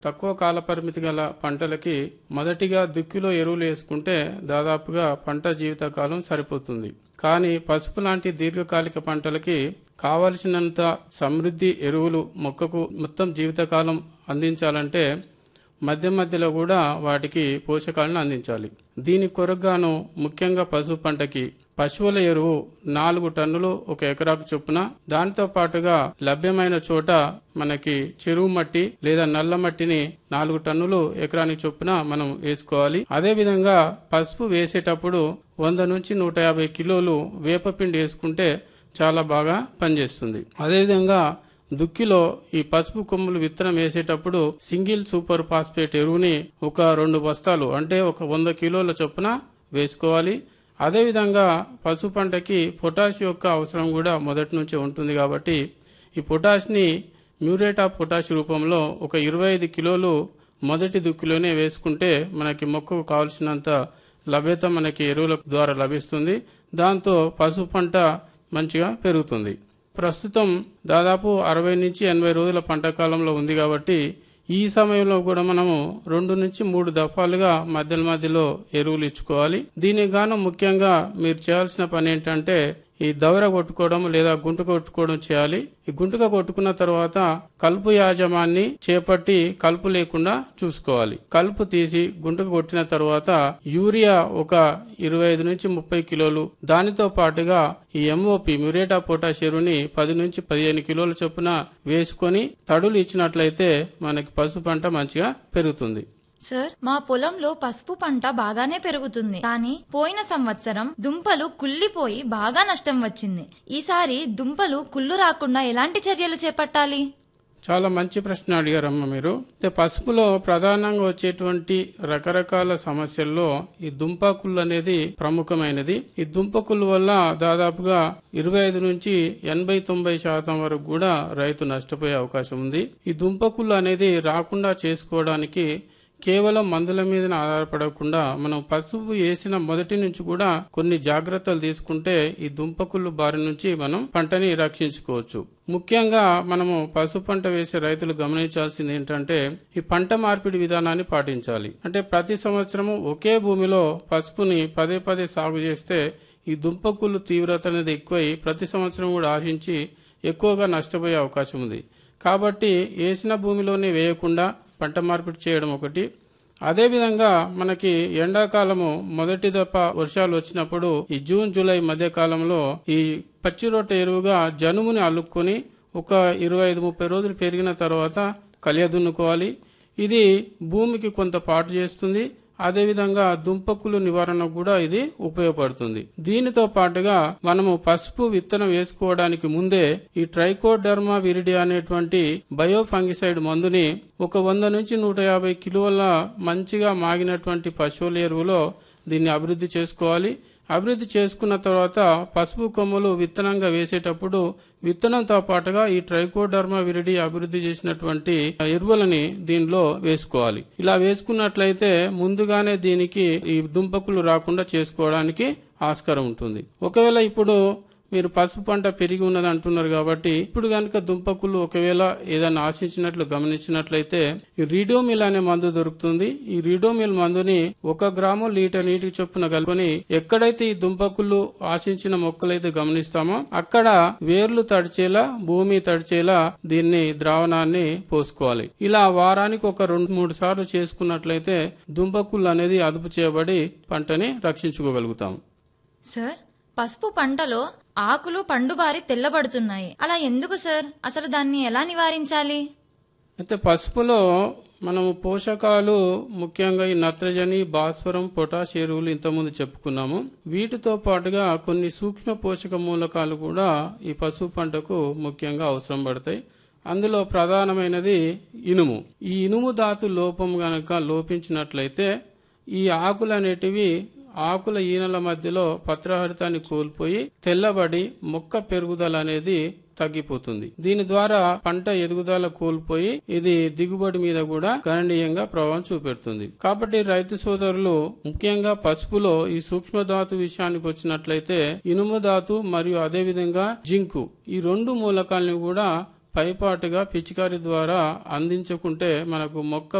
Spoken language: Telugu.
తక్కువ కాల పరిమితి గల పంటలకి మొదటిగా దుక్కిలో ఎరువులు వేసుకుంటే దాదాపుగా పంట జీవితకాలం సరిపోతుంది కానీ పసుపు లాంటి దీర్ఘకాలిక పంటలకి కావలసినంత సమృద్ధి ఎరువులు మొక్కకు మొత్తం జీవితకాలం అందించాలంటే మధ్య మధ్యలో కూడా వాటికి పోషకాలను అందించాలి దీని కొరగాను ముఖ్యంగా పసుపు పంటకి పశువుల ఎరువు నాలుగు టన్నులు ఒక ఎకరాకు చొప్పున దానితో పాటుగా లభ్యమైన చోట మనకి చెరువు మట్టి లేదా నల్ల మట్టిని నాలుగు టన్నులు ఎకరానికి చొప్పున మనం వేసుకోవాలి అదే విధంగా పసుపు వేసేటప్పుడు వంద నుంచి నూట యాభై కిలోలు వేపపిండి వేసుకుంటే చాలా బాగా పనిచేస్తుంది అదేవిధంగా దుక్కిలో ఈ పసుపు కొమ్ములు విత్తనం వేసేటప్పుడు సింగిల్ సూపర్ ఫాస్ఫేట్ ఎరువుని ఒక రెండు బస్తాలు అంటే ఒక వంద కిలోల చొప్పున వేసుకోవాలి అదేవిధంగా పసుపు పంటకి పొటాష్ యొక్క అవసరం కూడా మొదటి నుంచే ఉంటుంది కాబట్టి ఈ పొటాష్ని మ్యూరేట్ ఆఫ్ పొటాష్ రూపంలో ఒక ఇరవై ఐదు కిలోలు మొదటి దుక్కిలోనే వేసుకుంటే మనకి మొక్కకు కావలసినంత లభ్యత మనకి ఎరువుల ద్వారా లభిస్తుంది దాంతో పసుపు పంట మంచిగా పెరుగుతుంది ప్రస్తుతం దాదాపు అరవై నుంచి ఎనభై రోజుల పంట కాలంలో ఉంది కాబట్టి ఈ సమయంలో కూడా మనము రెండు నుంచి మూడు దఫాలుగా మధ్యలో మధ్యలో ఎరువులు ఇచ్చుకోవాలి దీనికి గాను ముఖ్యంగా మీరు చేయాల్సిన పని ఏంటంటే ఈ దవర కొట్టుకోవడం లేదా గుంట కొట్టుకోవడం చేయాలి ఈ గుంటగా కొట్టుకున్న తర్వాత కలుపు యాజమాన్ని చేపట్టి కలుపు లేకుండా చూసుకోవాలి కలుపు తీసి గుంటకు కొట్టిన తర్వాత యూరియా ఒక ఇరవై ఐదు నుంచి ముప్పై కిలోలు దానితో పాటుగా ఈ ఎంఓపి మ్యూరేటా పొటాష్ ఎరువుని పది నుంచి పదిహేను కిలోల చొప్పున వేసుకొని తడులు ఇచ్చినట్లయితే మనకి పసుపు పంట మంచిగా పెరుగుతుంది సార్ మా పొలంలో పసుపు పంట బాగానే పెరుగుతుంది కానీ పోయిన సంవత్సరం దుంపలు కుళ్ళిపోయి బాగా నష్టం వచ్చింది ఈసారి దుంపలు కుళ్ళు రాకుండా ఎలాంటి చర్యలు చేపట్టాలి చాలా మంచి ప్రశ్న అడిగారమ్మ మీరు అయితే పసుపులో ప్రధానంగా వచ్చేటువంటి రకరకాల సమస్యల్లో ఈ దుంపకుళ్ళు అనేది ప్రముఖమైనది ఈ దుంపకుళ్ళు వల్ల దాదాపుగా ఇరవై ఐదు నుంచి ఎనభై తొంభై శాతం వరకు కూడా రైతు నష్టపోయే అవకాశం ఉంది ఈ దుంపకుళ్ళు అనేది రాకుండా చేసుకోవడానికి కేవలం మందుల మీద ఆధారపడకుండా మనం పసుపు వేసిన మొదటి నుంచి కూడా కొన్ని జాగ్రత్తలు తీసుకుంటే ఈ దుంపకుళ్ళు బారి నుంచి మనం పంటని రక్షించుకోవచ్చు ముఖ్యంగా మనము పసుపు పంట వేసే రైతులు గమనించాల్సింది ఏంటంటే ఈ పంట మార్పిడి విధానాన్ని పాటించాలి అంటే ప్రతి సంవత్సరము ఒకే భూమిలో పసుపుని పదే పదే సాగు చేస్తే ఈ దుంపకుళ్ళు తీవ్రత అనేది ఎక్కువై ప్రతి సంవత్సరం కూడా ఆశించి ఎక్కువగా నష్టపోయే అవకాశం ఉంది కాబట్టి వేసిన భూమిలోనే వేయకుండా పంట మార్పిడి చేయడం ఒకటి అదేవిధంగా మనకి ఎండాకాలము మొదటి దఫ వర్షాలు వచ్చినప్పుడు ఈ జూన్ జూలై మధ్య కాలంలో ఈ పచ్చి రొట్టె ఎరువుగా జనుముని అల్లుకొని ఒక ఇరవై ఐదు ముప్పై రోజులు పెరిగిన తర్వాత కలియదున్నుకోవాలి ఇది భూమికి కొంత పాటు చేస్తుంది అదేవిధంగా దుంపకులు నివారణ కూడా ఇది ఉపయోగపడుతుంది దీనితో పాటుగా మనము పసుపు విత్తనం వేసుకోవడానికి ముందే ఈ ట్రైకోడర్మా విరిడి అనేటువంటి బయోఫంగిసైడ్ మందుని ఒక వంద నుంచి నూట యాభై కిలోల మంచిగా మాగినటువంటి పశువుల ఎరువులో దీన్ని అభివృద్ధి చేసుకోవాలి అభివృద్ధి చేసుకున్న తర్వాత పసుపు కొమ్మలు విత్తనంగా వేసేటప్పుడు విత్తనంతో పాటుగా ఈ ట్రైకోడర్మా విరిడి అభివృద్ధి చేసినటువంటి ఎరువులని దీనిలో వేసుకోవాలి ఇలా వేసుకున్నట్లయితే ముందుగానే దీనికి ఈ దుంపకులు రాకుండా చేసుకోవడానికి ఆస్కారం ఉంటుంది ఒకవేళ ఇప్పుడు మీరు పసుపు పంట పెరిగి ఉన్నది అంటున్నారు కాబట్టి ఇప్పుడు కనుక దుంపకులు ఒకవేళ ఏదైనా ఆశించినట్లు గమనించినట్లయితే ఈ రీడోమిల్ అనే మందు దొరుకుతుంది ఈ రీడోమిల్ మందుని ఒక గ్రాము లీటర్ నీటికి చొప్పున కలుపుకొని ఎక్కడైతే ఈ దుంపకులు ఆశించిన మొక్కలైతే గమనిస్తామో అక్కడ వేర్లు తడిచేలా భూమి తడిచేలా దీన్ని ద్రావణాన్ని పోసుకోవాలి ఇలా వారానికి ఒక రెండు మూడు సార్లు చేసుకున్నట్లయితే దుంపకుళ్ళు అనేది అదుపు చేయబడి పంటని రక్షించుకోగలుగుతాం సార్ పసుపు పంటలో ఆకులు పండుబారి తెల్లబడుతున్నాయి అలా ఎందుకు సార్ అసలు దాన్ని ఎలా నివారించాలి అయితే పసుపులో మనము పోషకాలు ముఖ్యంగా ఈ నత్రజని భాస్వరం పొటాష్ ఎరువులు ఇంతకుముందు చెప్పుకున్నాము వీటితో పాటుగా కొన్ని సూక్ష్మ పోషక మూలకాలు కూడా ఈ పసుపు పంటకు ముఖ్యంగా అవసరం పడతాయి అందులో ప్రధానమైనది ఇనుము ఈ ఇనుము ధాతు లోపం గనక లోపించినట్లయితే ఈ ఆకులు అనేటివి ఆకుల ఈనెల మధ్యలో పత్రహరితాన్ని కోల్పోయి తెల్లబడి మొక్క పెరుగుదల అనేది తగ్గిపోతుంది దీని ద్వారా పంట ఎదుగుదల కోల్పోయి ఇది దిగుబడి మీద కూడా గణనీయంగా ప్రభావం చూపెడుతుంది కాబట్టి రైతు సోదరులు ముఖ్యంగా పసుపులో ఈ సూక్ష్మధాతు విషయానికి వచ్చినట్లయితే ఇనుము ధాతు మరియు అదేవిధంగా జింకు ఈ రెండు మూలకాలను కూడా పైపాటుగా పిచికారి ద్వారా అందించుకుంటే మనకు మొక్క